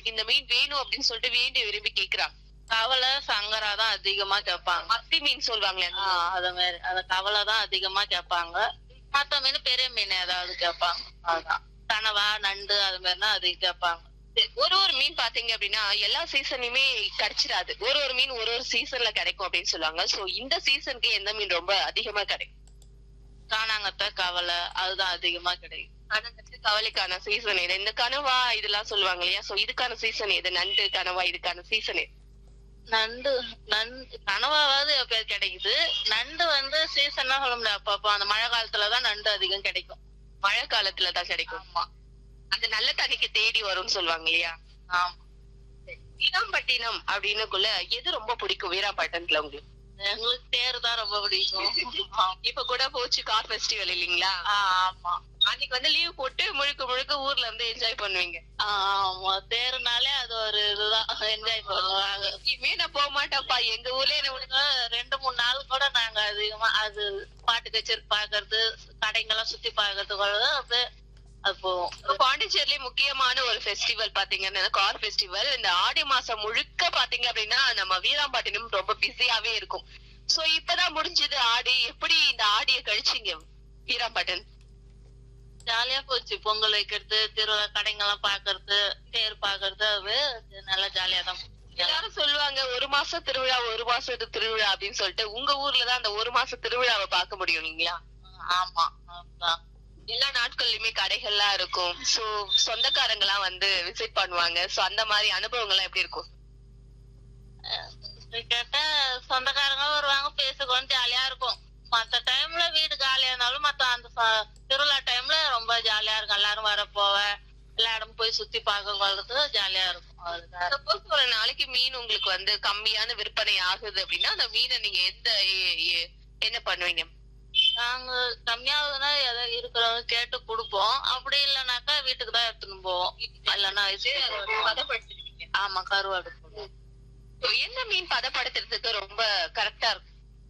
எனக்கு இந்த மீன் வேணும் அப்படின்னு சொல்லிட்டு வேண்டி விரும்பி கேக்குறாங்க கவலை சங்கரா தான் அதிகமா கேட்பாங்க மத்தி மீன் சொல்லுவாங்களே அந்த ஆஹ் அத மாதிரி அத கவலை தான் அதிகமா கேட்பாங்க மத்த மீன் பெரிய மீன் ஏதாவது கேட்பாங்க அதுதான் கனவா நண்டு அது மாதிரினா அதிகம் கேட்பாங்க மீன். ஒரு ஒரு மீன் பாத்தீங்க அப்படின்னா எல்லா சீசன்லயுமே கிடைச்சிடாது ஒரு ஒரு மீன் ஒரு ஒரு சீசன்ல கிடைக்கும் அப்படின்னு சொல்லுவாங்க சோ இந்த சீசனுக்கு எந்த மீன் ரொம்ப அதிகமா கிடைக்கும் காணாங்கத்தை கவலை அதுதான் அதிகமா கிடைக்கும் கணக்கு கவலைக்கான சீசன் எது இந்த கனவா இதெல்லாம் சொல்லுவாங்க இல்லையா சோ இதுக்கான சீசன் எது நண்டு கனவா இதுக்கான சீசன் எது நண்டு நண்டு கனவாவது எப்பயாவது கிடைக்குது நண்டு வந்து சீசன்னா சொல்ல முடியாது அப்பப்போ அந்த மழை காலத்துலதான் நண்டு அதிகம் கிடைக்கும் மழை காலத்துல தான் கிடைக்கும் ஆமா அந்த நல்ல தண்ணிக்கு தேடி வரும்னு சொல்லுவாங்க இல்லையா ஆமா வீராம்பட்டினம் அப்படின்னுக்குள்ள எது ரொம்ப பிடிக்கும் வீராம்பட்டினத்துல உங்களுக்கு எங்களுக்கு தேர் தான் ரொம்ப பிடிக்கும் இப்ப கூட போச்சு கார் ஃபெஸ்டிவல் இல்லீங்களா ஆஹ் ஆமா அன்னைக்கு வந்து லீவ் போட்டு முழுக்க முழுக்க ஊர்ல இருந்து என்ஜாய் பண்ணுவீங்க ஆஹ் ஆமா தேர்னாலே அது ஒரு இதுதான் என்ஜாய் பண்ணுவாங்க இனிமே நான் போக மாட்டேன்ப்பா எங்க ஊர்ல என்ன விடுங்க ரெண்டு மூணு நாள் கூட நாங்க அதிகமா அது பாட்டு கச்சேரி பாக்குறது கடைங்கெல்லாம் சுத்தி பாக்குறது கூட அப்படியே அது போவோம் பாண்டிச்சேரியில முக்கியமான ஒரு ஃபெஸ்டிவல் பாத்தீங்கன்னா கார் ஃபெஸ்டிவல் இந்த ஆடி மாசம் முழுக்க பாத்தீங்க அப்படின்னா நம்ம வீராம்பட்டினம் ரொம்ப பிஸியாவே இருக்கும் சோ இப்பதான் முடிஞ்சது ஆடி எப்படி இந்த ஆடிய கழிச்சீங்க வீராம்பட்டினம் ஜாலியா போச்சு பொங்கல் வைக்கிறது திருவிழா கடைங்கெல்லாம் பாக்குறது தேர் பாக்குறது அது நல்லா ஜாலியா தான் போச்சு. எல்லாரும் சொல்லுவாங்க ஒரு மாசம் திருவிழா ஒரு மாசம் இது திருவிழா அப்படின்னு சொல்லிட்டு உங்க ஊர்லதான் அந்த ஒரு மாசம் திருவிழாவை பார்க்க முடியும் இல்லைங்களா ஆமா அதான். எல்லா நாட்கள்லயுமே கடைகள்லாம் இருக்கும் சோ சொந்தக்காரங்க எல்லாம் வந்து விசிட் பண்ணுவாங்க சோ அந்த மாதிரி அனுபவங்கள்லாம் எப்படி இருக்கும் இப்படி கேட்டா சொந்தக்காரங்க வருவாங்க பேசுவோம் ஜாலியா இருக்கும் மத்த டைம்ல வீடு காலியா இருந்தாலும் மத்த அந்த ச- திருவிழா டைம்ல ரொம்ப ஜாலியா இருக்கும் எல்லாரும் வர போவ எல்லா இடமும் போய் சுத்தி பார்க்க கொள்றது ஜாலியா இருக்கும் அதுதான் சப்போஸ் ஒரு நாளைக்கு மீன் உங்களுக்கு வந்து கம்மியான விற்பனை ஆகுது அப்படின்னா அந்த மீனை நீங்க எந்த எ- எ- என்ன பண்ணுவீங்க நாங்க கம்மியாகுதுன்னா எதோ இருக்கிறவங்க கேட்டு கொடுப்போம் அப்படி இல்லைனாக்கா வீட்டுக்கு தான் எடுத்துன்னு போவோம் இல்லைன்னா பதப்படுத்துவீங்க ஆமா கருவாடு போடுவோம். So, என்ன மீன் பதப்படுத்துறதுக்கு ரொம்ப கரெக்டா இருக்கும்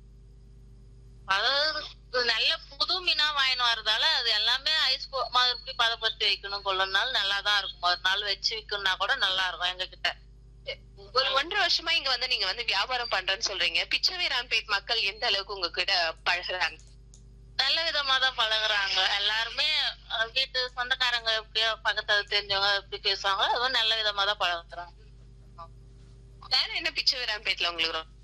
அதாவது நல்ல புது மீனா வாங்கிட்டு வரதால அது எல்லாமே ஐஸ் மறுபடியும் பதப்படுத்தி வைக்கணும் கொள்ளனால நல்லா தான் இருக்கும் ஒரு நாள் வச்சு விக்கணும்னா கூட நல்லா இருக்கும் எங்க கிட்ட ஒரு ஒன்றரை வருஷமா இங்க வந்து நீங்க வந்து வியாபாரம் பண்றேன்னு சொல்றீங்க பிச்சைவீரான்பேட் மக்கள் எந்த அளவுக்கு உங்ககிட்ட பழகுறாங்க நல்ல விதமா தான் பழகுறாங்க எல்லாருமே அஹ், வீட்டு சொந்தக்காரங்க எப்படியோ பக்கத்துல தெரிஞ்சவங்க எப்படி பேசுவாங்க அதுவும் நல்ல விதமா தான் பழகுறாங்க வேற என்ன பிச்சைவீரான்பேட்ல உங்களுக்கு ரொம்ப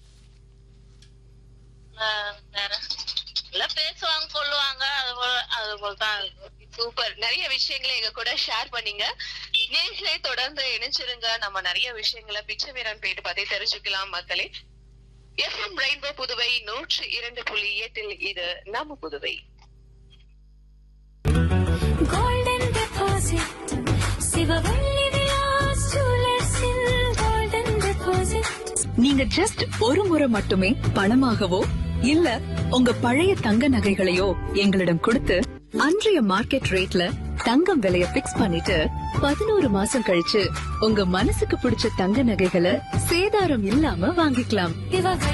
அஹ், வேற எல்லாம் பேசுவாங்க கொள்ளுவாங்க அது போல அது போல தான் இருக்கும். சூப்பர் நிறைய விஷயங்களை எங்க கூட ஷேர் பண்ணீங்க நேர்களை தொடர்ந்து இணைச்சிருங்க நம்ம நிறைய விஷயங்களை பிச்சை வீரன் போயிட்டு பத்தி தெரிஞ்சுக்கலாம் மக்களே எஃப்எம் ரெயின்போ புதுவை நூற்று இரண்டு புள்ளி எட்டில் இது நம்ம புதுவை golden deposit சிவவள்ளி விலாஸ் ஜுவல்லர்ஸில் golden deposit நீங்க ஜஸ்ட் ஒரு முறை மட்டுமே பணமாகவோ இல்ல உங்க பழைய தங்க நகைகளையோ எங்களிடம் கொடுத்து அன்றைய மார்க்கெட் ரேட்ல தங்கம் விலைய பிக்ஸ் பண்ணிட்டு பதினோரு மாசம் கழிச்சு உங்க மனசுக்கு பிடிச்ச தங்க நகைகளை சேதாரம் இல்லாம வாங்கிக்கலாம் சிவவள்ளி